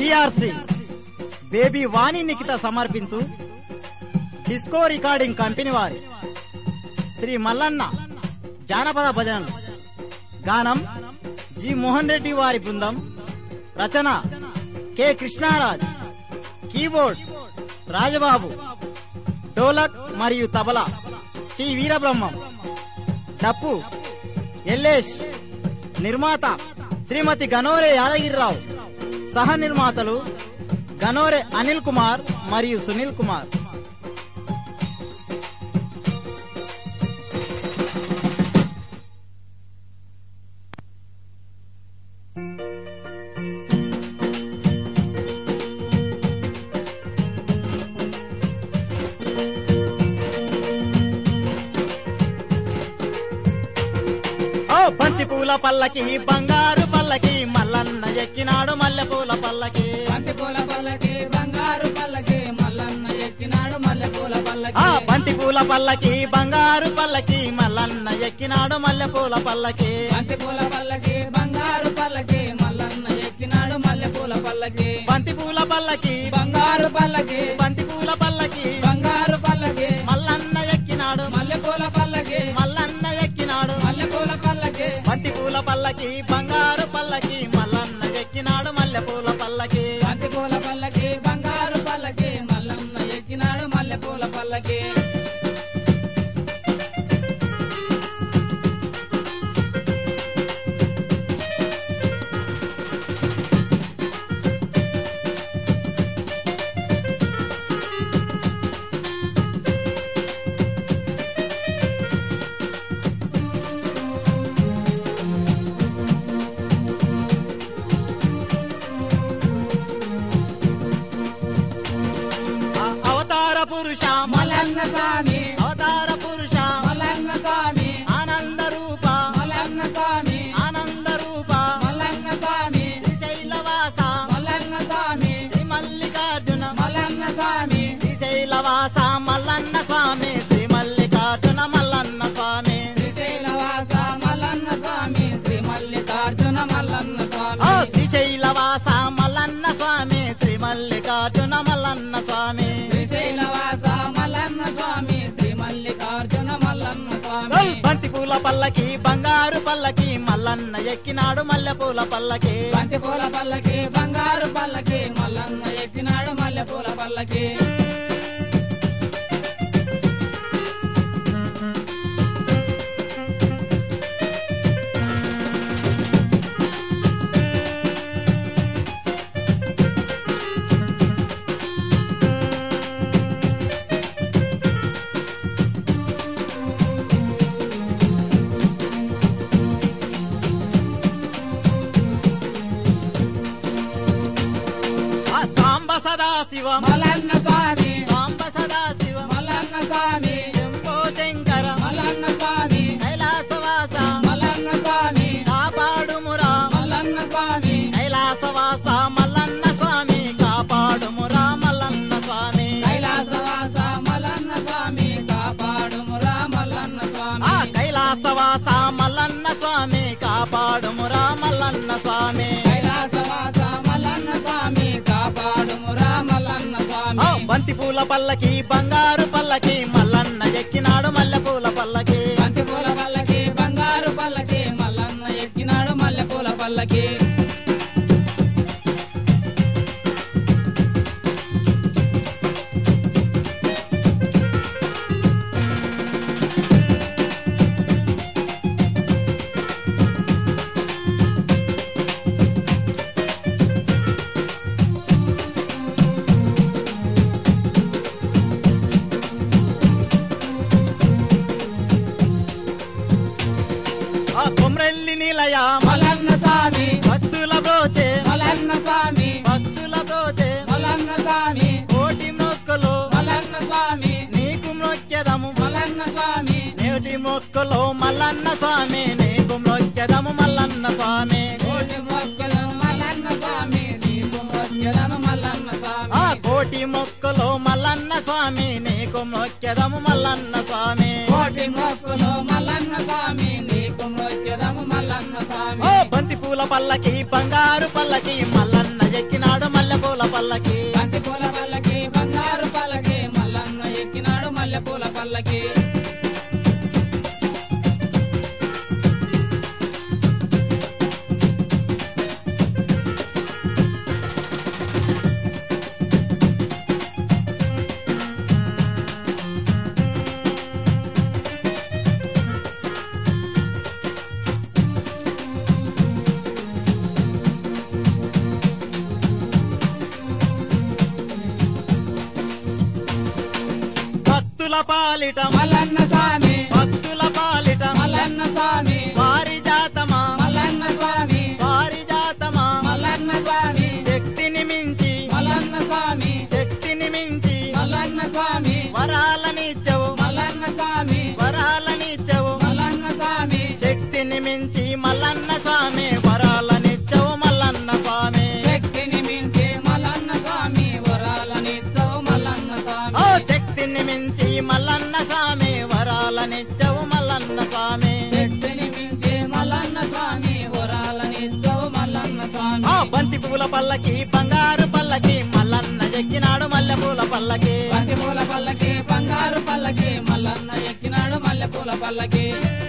DRC baby వాణి నిఖిత సమర్పించు disco recording company వారి శ్రీ మల్లన్న జానపద భజనలు గానం జి మోహన్ రెడ్డి వారి బృందం రచన కె కృష్ణారాజ్ కీబోర్డ్ రాజబాబు డోలక్ మరియు తబలా టి వీరబ్రహ్మం డప్పు ఎల్లేష్ నిర్మాత శ్రీమతి గనోరే యాదగిరిరావు సహ నిర్మాతలు గనోరే అనిల్ కుమార్ మరియు సునీల్ కుమార్ ఓ బంతి పూల పల్లకి బంగారు పల్లకి మల్లన్న ఎక్కినాడు మల్లె పూల పల్లకి బంతి పూల పల్లకి బంగారు పల్లకి మల్లన్న ఎక్కినాడు మల్లె పూల పల్లకి ఆ బంతి పూల పల్లకి బంగారు పల్లకి మల్లన్న ఎక్కినాడు మల్లె పూల పల్లకి బంతి పూల పల్లకి బంగారు పల్లకి మల్లన్న ఎక్కినాడు మల్లె పూల పల్లకి బంతి పూల పల్లకి బంగారు పల్లకి బంతి పూల పల్లకి బంగారు పల్లకి మల్లన్న ఎక్కినాడు మల్లె పూల పల్లకి మల్లన్న ఎక్కినాడు మల్లె పూల పల్లకి బంతి పూల పల్లకి బంగారు పల్లకి మల్లన్న ఎక్కినాడు మల్లె పూల పల్లకి బంతి పూల పల్లకి బంగారు పల్లకి మల్లన్న ఎక్కినాడు మల్లె పూల పల్లకి ఆ అవతార పురుష మల్లన్న స్వామి అవతార పురుష మల్లన్న స్వామి ఆనంద రూప మల్లన్న స్వామి ఆనంద రూప మల్లన్న స్వామి శ్రీశైలవాస మల్లన్న స్వామి శ్రీ మల్లికార్జున మల్లన్న స్వామి శ్రీశైలవాస మల్లన్న స్వామి శ్రీ మల్లికార్జున మల్లన్న స్వామి శ్రీశైలవాస మల్లన్న స్వామి శ్రీ మల్లికార్జున మల్లన్న ఓ స్వామి శ్రీశైలవాస మల్లన్న స్వామి శ్రీ మల్లికార్జున మల్లన్న స్వామి శ్రీశైలవాస మల్లన్న స్వామి శ్రీ మల్లికార్జున మల్లన్న స్వామి ఓ బంతి పూల పల్లకి బంగారు పల్లకి మల్లన్న ఎక్కినాడు మల్లె పూల పల్లకి బంతి పూల పల్లకి బంగారు పల్లకి మల్లన్న ఎక్కినాడు మల్లె పూల పల్లకి ఆ సాంబ సదా శివం మల్లన్న స్వామి సాంబ సదా శివం మల్లన్న స్వామి శంభో శంకర మల్లన్న స్వామి కైలాసవాస మల్లన్న స్వామి కాపాడుమురా మల్లన్న స్వామి కైలాసవాస మల్లన్న స్వామి కాపాడుమురా మల్లన్న స్వామి కైలాసవాస మల్లన్న స్వామి కాపాడుమురా మల్లన్న స్వామి ఆ కైలాసవాస మల్లన్న స్వామి కాపాడుమురా మల్లన్న స్వామి కైలాసవాస మల్లన్న స్వామి కాపాడుమురా మల్లన్న ఆ స్వామి బంతి పూల పల్లకి బంగారు పల్లకి మల్లన్న ఎక్కినాడు మల్లె పూల పల్లకి బంతి పూల పల్లకి బంగారు పల్లకి మల్లన్న ఎక్కినాడు మల్లె పూల పల్లకి ఆ కొమ్రెల్లి నిలయ మల్లన్న స్వామి భక్తుల బ్రోచే మల్లన్న స్వామి భక్తుల బ్రోచే మల్లన్న స్వామి కోటి మొక్కలు మల్లన్న స్వామి నీకు మొక్కెదము మల్లన్న స్వామి నేటి మొక్కలు మల్లన్న స్వామి నీకు మొక్కెదము మల్లన్న స్వామి కోటి మొక్కలు మల్లన్న స్వామి నీకు మొక్కెదను మల్లన్న ఆ స్వామి కోటి మొక్కలు మల్లన్న స్వామి నీకు మొక్కెదము మల్లన్న స్వామి కోటి మొక్కులు మల్లన్న స్వామి నీకు మొక్కెదము మల్లన్న ఓ స్వామి బంతి పూల పల్లకి బంగారు పల్లకి మల్లన్న ఎక్కినాడు మల్లె పల్లకి బంతి పూల పల్లకి బంగారు పల్లకి మల్లన్న ఎక్కినాడు మల్లె పూల పల్లకి భక్తుల పాలిట మల్లన్న స్వామి భక్తుల పాలిట మల్లన్న స్వామి వారి జాతమా మల్లన్న స్వామి వారి జాతమా మల్లన్న స్వామి శక్తిని మించి మల్లన్న స్వామి శక్తిని మించి మల్లన్న స్వామి వరాలనిచ్చవు మల్లన్న స్వామి వరాలనిచ్చవు మల్లన్న స్వామి శక్తిని మించి మల్లన్న స్వామి వరాలనిచ్చవు మల్లన్న స్వామి శక్తిని మించి మల్లన్న స్వామి వరాలనిచ్చవు మల్లన్న ఓ స్వామి శక్తిని మించి మల్లన్న స్వామి వరాలనిచ్చవు మల్లన్న స్వామి శక్తిని మించి మల్లన్న స్వామి వరాలనిచ్చవు మల్లన్న ఆ స్వామి బంతి పూల పల్లకి బంగారు పల్లకి మల్లన్న ఎక్కినాడు మల్లె పూల పల్లకి బంతి పూల పల్లకి బంగారు పల్లకి మల్లన్న ఎక్కినాడు మల్లె పూల పల్లకి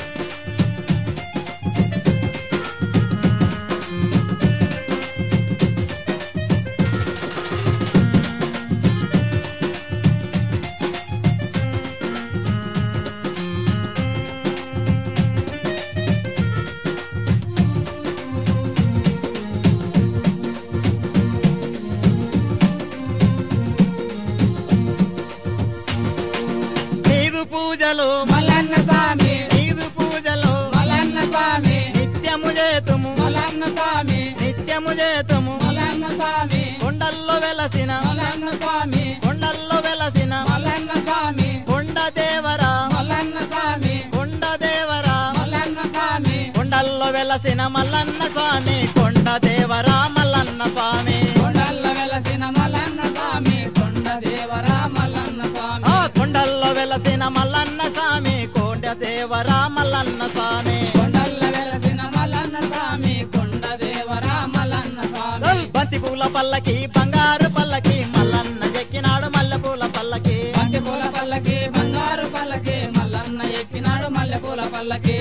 నీదు పూజలు మల్లన్న స్వామి నీదు పూజలు మల్లన్న స్వామి నిత్యము చేతుము మల్లన్న స్వామి నిత్యము చేతుము మల్లన్న స్వామి కొండల్లో వెలసిన మల్లన్న స్వామి కొండల్లో వెలసిన మల్లన్న స్వామి కొండ దేవరా మల్లన్న స్వామి కొండ దేవరా మల్లన్న స్వామి కొండల్లో వెలసిన మల్లన్న స్వామి కొండ దేవరా మల్లన్న స్వామి కొండల్ల వెలసిన మల్లన్న స్వామి కొండ దేవరా మల్లన్న స్వామి ఆ కొండల్లో వెలసిన మల్లన్న స్వామి కొండ దేవరా మల్లన్న స్వామి కొండల్ల వెలసిన మల్లన్న స్వామి కొండ దేవరా మల్లన్న స్వామి బంతి పూల పల్లకి బంగారు పల్లకి మల్లన్న ఎక్కినాడు మల్లె పూల పల్లకి బంతి పూల పల్లకి బంగారు పల్లకి మల్లన్న ఎక్కినాడు మల్లె పూల పల్లకి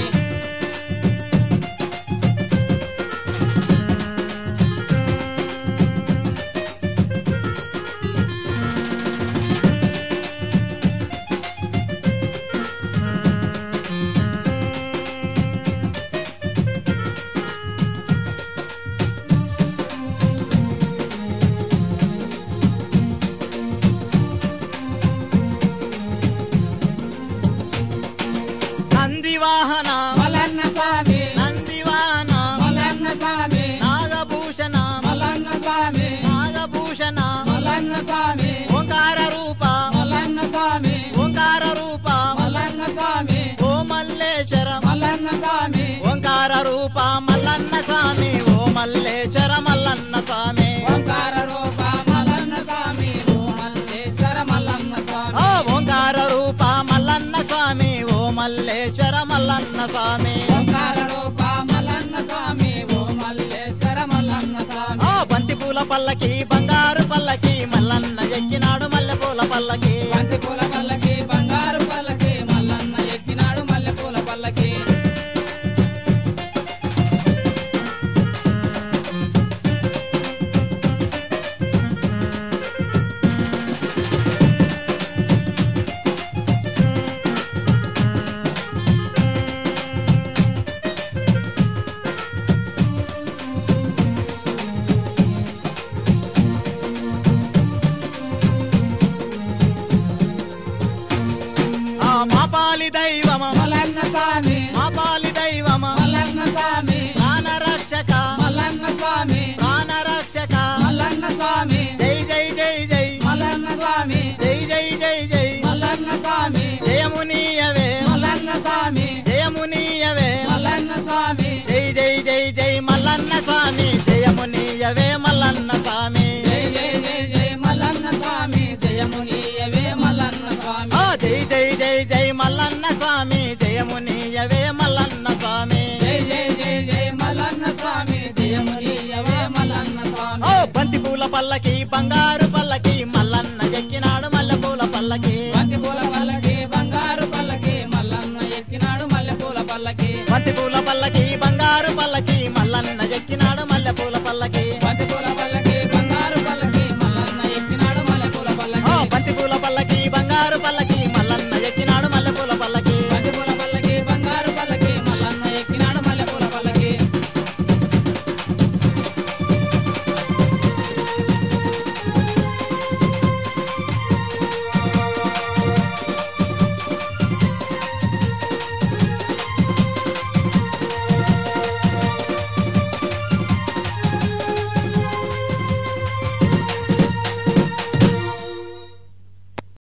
నంది వాహన మల్లన్న స్వామి నంది వాహన మల్లన్న స్వామి నాగభూషణ మల్లన్న స్వామి నాగభూషణ మల్లన్న స్వామి ఓంకార రూప మల్లన్న స్వామి ఓంకార రూప మల్లన్న స్వామి ఓ మల్లేశ్వర మల్లన్న స్వామి ఓంకార రూప మల్లన్న స్వామి ఓ మల్లేశ్వర మల్లన్న స్వామి ఓంకార రూప మల్లన్న స్వామి ఓ మల్లేశ్వర మల్లన్న ఓ స్వామి ఓంకార రూప మల్లన్న స్వామి ఓ మల్లేశ్వర మల్లన్న స్వామి ఓంకార రూప మల్లన్న స్వామి ఓ మల్లేశ్వర మల్లన్న స్వామి ఓ బంతి పూల పల్లకి బంగారు పల్లకి మల్లన్న ఎక్కినాడు మల్లె పూల పల్లకి బంతి పూల పల్లకి బంగారు పల్లకి మల్లన్న ఎక్కినాడు మల్లె పూల పల్లకి ఆ మాపాలి దైవమ మల్లన్న స్వామి మాపాలి దైవమ మల్లన్న స్వామి ప్రాణ రక్షక మల్లన్న స్వామి ప్రాణ రక్షక మల్లన్న స్వామి జై జై జై జై మల్లన్న స్వామి జై జై జై జై మల్లన్న స్వామి జయమునీయవే మల్లన్న స్వామి జయమునీయవే మల్లన్న స్వామి జై జై జై జై మల్లన్న స్వామి జయమునీయవే మల్లన్న స్వామి జై జై జై జై మల్లన్న స్వామి జయమునీయవే మల్లన్న స్వామి ఆ జై జై జై జై మల్లన్న స్వామి పూల పల్లకి బంగారు పల్లకి మల్లన్న ఎక్కినాడు మల్లెపూల పల్లకి బంతి పూల పల్లకి బంగారు పల్లకి మల్లన్న ఎక్కినాడు మల్లె పూల పల్లకి బంతి పూల పల్లకి